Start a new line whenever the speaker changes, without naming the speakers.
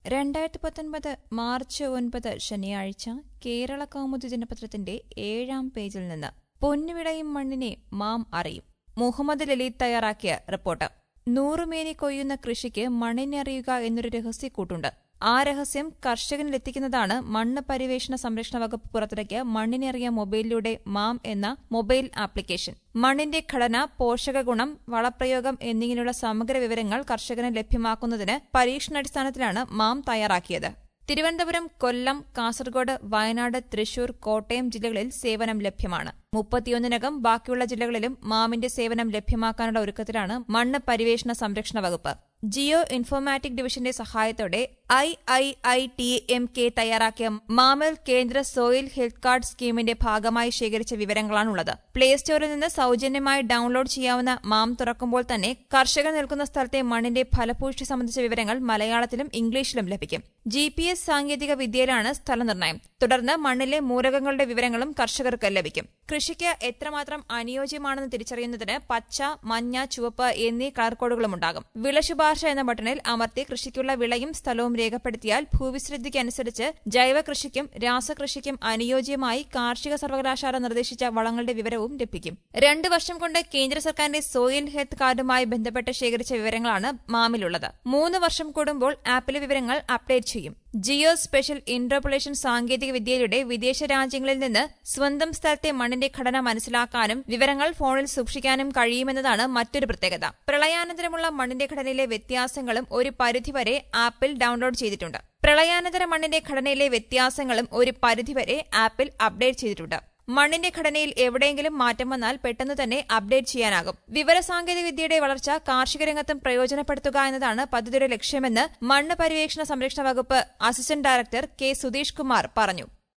രണ്ടായിരത്തി പത്തൊൻപത് മാർച്ച് ഒൻപത് ശനിയാഴ്ച കേരള കൗമുദി ദിനപത്രത്തിന്റെ ഏഴാം പേജിൽ നിന്ന് പൊന്നുവിളയും മണ്ണിനെ മാം അറിയും മുഹമ്മദ് ലലീത് തയ്യാറാക്കിയ റിപ്പോർട്ട് നൂറുമേനി കൊയ്യുന്ന കൃഷിക്ക് മണ്ണിനെ അറിയുക എന്നൊരു രഹസ്യക്കൂട്ടുണ്ട് ആ രഹസ്യം കർഷകനിലെത്തിക്കുന്നതാണ് മണ്ണ് പരിവേഷണ സംരക്ഷണ വകുപ്പ് പുറത്തിറക്കിയ മണ്ണിനെറിയ മൊബൈലിലൂടെ മാം എന്ന മൊബൈൽ ആപ്ലിക്കേഷൻ മണ്ണിന്റെ ഘടന പോഷകഗുണം വളപ്രയോഗം എന്നിങ്ങനെയുള്ള സമഗ്ര വിവരങ്ങൾ കർഷകന് ലഭ്യമാക്കുന്നതിന് പരീക്ഷണാടിസ്ഥാനത്തിലാണ് മാം തയ്യാറാക്കിയത് തിരുവനന്തപുരം കൊല്ലം കാസർഗോഡ് വയനാട് തൃശൂർ കോട്ടയം ജില്ലകളിൽ സേവനം ലഭ്യമാണ് മുപ്പത്തിയൊന്നിനകം ബാക്കിയുള്ള ജില്ലകളിലും മാമിന്റെ സേവനം ലഭ്യമാക്കാനുള്ള ഒരുക്കത്തിലാണ് മണ്ണ് പരിവേഷണ സംരക്ഷണ വകുപ്പ് ജിയോ ഇൻഫോർമാറ്റിക് ഡിവിഷന്റെ സഹായത്തോടെ I I I T M K തയ്യാറാക്കിയ മാമൽ കേന്ദ്ര സോയിൽ ഹെൽത്ത് കാർഡ് സ്കീമിന്റെ ഭാഗമായി ശേഖരിച്ച വിവരങ്ങളാണുള്ളത് പ്ലേ സ്റ്റോറിൽ നിന്ന് സൌജന്യമായി ഡൌൺലോഡ് ചെയ്യാവുന്ന മാം തുറക്കുമ്പോൾ തന്നെ കർഷകർ നിൽക്കുന്ന സ്ഥലത്തെ മണ്ണിന്റെ ഫലപുഷ്ടി സംബന്ധിച്ച വിവരങ്ങൾ മലയാളത്തിലും ഇംഗ്ലീഷിലും ലഭിക്കും ജി പി എസ് സാങ്കേതിക വിദ്യയിലാണ് സ്ഥലനിർണ്ണയം തുടർന്ന് മണ്ണിലെ മൂലകങ്ങളുടെ വിവരങ്ങളും കർഷകർക്ക് ലഭിക്കും കൃഷിക്ക് എത്രമാത്രം അനുയോജ്യമാണെന്ന് തിരിച്ചറിയുന്നതിന് പച്ച മഞ്ഞ ചുവപ്പ് എന്നീ കളർ കോഡുകളുമുണ്ടാകും വിളശുപാർശ എന്ന ബട്ടണിൽ അമർത്തി കൃഷിക്കുള്ള വിളയും സ്ഥലവും രേഖപ്പെടുത്തിയാൽ ഭൂവിസ്തൃതിക്ക് അനുസരിച്ച് ജൈവ കൃഷിക്കും രാസകൃഷിക്കും അനുയോജ്യമായി കാർഷിക സർവകലാശാല നിർദ്ദേശിച്ച വളങ്ങളുടെ വിവരവും ലഭിക്കും രണ്ടു വർഷം കൊണ്ട് കേന്ദ്ര സർക്കാരിന്റെ സോയിൽ ഹെൽത്ത് കാർഡുമായി ബന്ധപ്പെട്ട് ശേഖരിച്ച വിവരങ്ങളാണ് മാമിലുള്ളത് മൂന്ന് വർഷം കൂടുമ്പോൾ ആപ്പിലെ വിവരങ്ങൾ അപ്ഡേറ്റ് ചെയ്യും ജിയോ സ്പെഷ്യൽ ഇന്റർപൊളേഷൻ സാങ്കേതിക വിദ്യയിലൂടെ വിദേശ രാജ്യങ്ങളിൽ നിന്ന് സ്വന്തം സ്ഥലത്തെ മണ്ണിന്റെ ഘടന മനസ്സിലാക്കാനും വിവരങ്ങൾ ഫോണിൽ സൂക്ഷിക്കാനും കഴിയുമെന്നതാണ് മറ്റൊരു പ്രത്യേകത പ്രളയാനന്തരമുള്ള മണ്ണിന്റെ ഘടനയിലെ വ്യത്യാസങ്ങളും ഒരു പരിധിവരെ ആപ്പിൽ ഡൌൺലോഡ് ചെയ്തിട്ടുണ്ട് പ്രളയാനന്തര മണ്ണിന്റെ ഘടനയിലെ വ്യത്യാസങ്ങളും ഒരു പരിധിവരെ ആപ്പിൽ അപ്ഡേറ്റ് ചെയ്തിട്ടുണ്ട് മണ്ണിന്റെ ഘടനയിൽ എവിടെയെങ്കിലും മാറ്റം വന്നാൽ പെട്ടെന്ന് തന്നെ അപ്ഡേറ്റ് ചെയ്യാനാകും വിവരസാങ്കേതിക വിദ്യയുടെ വളർച്ച കാർഷിക രംഗത്തും പ്രയോജനപ്പെടുത്തുക എന്നതാണ് പദ്ധതിയുടെ ലക്ഷ്യമെന്ന് മണ്ണ് പര്യവേക്ഷണ സംരക്ഷണ വകുപ്പ് assistant director K Sudheesh Kumar പറഞ്ഞു